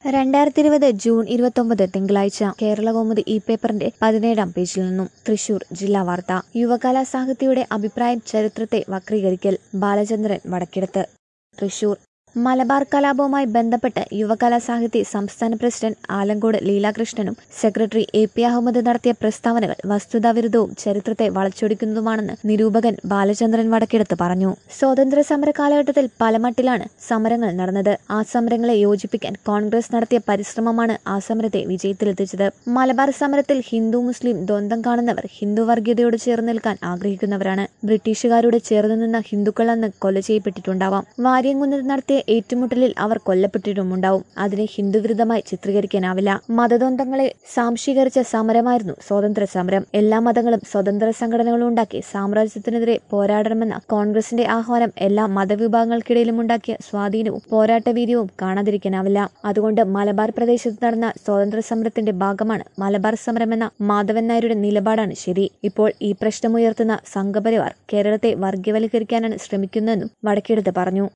രണ്ടായിരത്തി ഇരുപത് ജൂൺ ഇരുപത്തൊമ്പത് തിങ്കളാഴ്ച കേരളകൗമുദി ഈ പേപ്പറിന്റെ പതിനേഴാം പേജിൽ നിന്നും തൃശൂർ ജില്ലാ വാർത്ത യുവകലാ സാഹിത്യയുടെ അഭിപ്രായം ചരിത്രത്തെ വക്രീകരിക്കൽ ബാലചന്ദ്രൻ വടക്കിടത്ത് തൃശൂർ മലബാർ കലാപവുമായി ബന്ധപ്പെട്ട് യുവകലാ സാഹിത്യ സംസ്ഥാന പ്രസിഡന്റ് ആലങ്കോട് ലീലാകൃഷ്ണനും സെക്രട്ടറി എ പി അഹമ്മദ് നടത്തിയ പ്രസ്താവനകൾ വസ്തുതാവിരുദ്ധവും ചരിത്രത്തെ വളച്ചൊടിക്കുന്നതുമാണെന്ന് നിരൂപകൻ ബാലചന്ദ്രൻ വടക്കെടുത്ത് പറഞ്ഞു സ്വാതന്ത്ര്യ സമര കാലഘട്ടത്തിൽ പലമട്ടിലാണ് സമരങ്ങൾ നടന്നത് ആ സമരങ്ങളെ യോജിപ്പിക്കാൻ കോൺഗ്രസ് നടത്തിയ പരിശ്രമമാണ് ആ സമരത്തെ വിജയത്തിലെത്തിച്ചത് മലബാർ സമരത്തിൽ ഹിന്ദു മുസ്ലിം ദ്വന്ദ്ം കാണുന്നവർ ഹിന്ദു വർഗീയതയോട് ചേർന്ന് നിൽക്കാൻ ആഗ്രഹിക്കുന്നവരാണ് ബ്രിട്ടീഷുകാരോട് ചേർന്ന് നിന്ന ഹിന്ദുക്കൾ അന്ന് കൊല ചെയ്യപ്പെട്ടിട്ടുണ്ടാവാം വാര്യംകുന്നത്ത് നടത്തിയ ഏറ്റുമുട്ടലിൽ അവർ കൊല്ലപ്പെട്ടിട്ടുമുണ്ടാവും അതിനെ ഹിന്ദുവിരുദ്ധമായി ചിത്രീകരിക്കാനാവില്ല മതദ്വന്ദ്ങ്ങളെ സാംശീകരിച്ച സമരമായിരുന്നു സ്വാതന്ത്ര്യ സമരം എല്ലാ മതങ്ങളും സ്വതന്ത്ര സംഘടനകളും ഉണ്ടാക്കി സാമ്രാജ്യത്തിനെതിരെ പോരാടണമെന്ന കോൺഗ്രസിന്റെ ആഹ്വാനം എല്ലാ മതവിഭാഗങ്ങൾക്കിടയിലും ഉണ്ടാക്കിയ സ്വാധീനവും പോരാട്ടവീര്യവും കാണാതിരിക്കാനാവില്ല അതുകൊണ്ട് മലബാർ പ്രദേശത്ത് നടന്ന സ്വാതന്ത്ര്യ സമരത്തിന്റെ ഭാഗമാണ് മലബാർ സമരമെന്ന മാധവൻ നായരുടെ നിലപാടാണ് ശരി ഇപ്പോൾ ഈ പ്രശ്നമുയർത്തുന്ന സംഘപരിവാർ കേരളത്തെ വർഗീയവൽക്കരിക്കാനാണ് ശ്രമിക്കുന്നതെന്നും വടക്കെടുത്ത് പറഞ്ഞു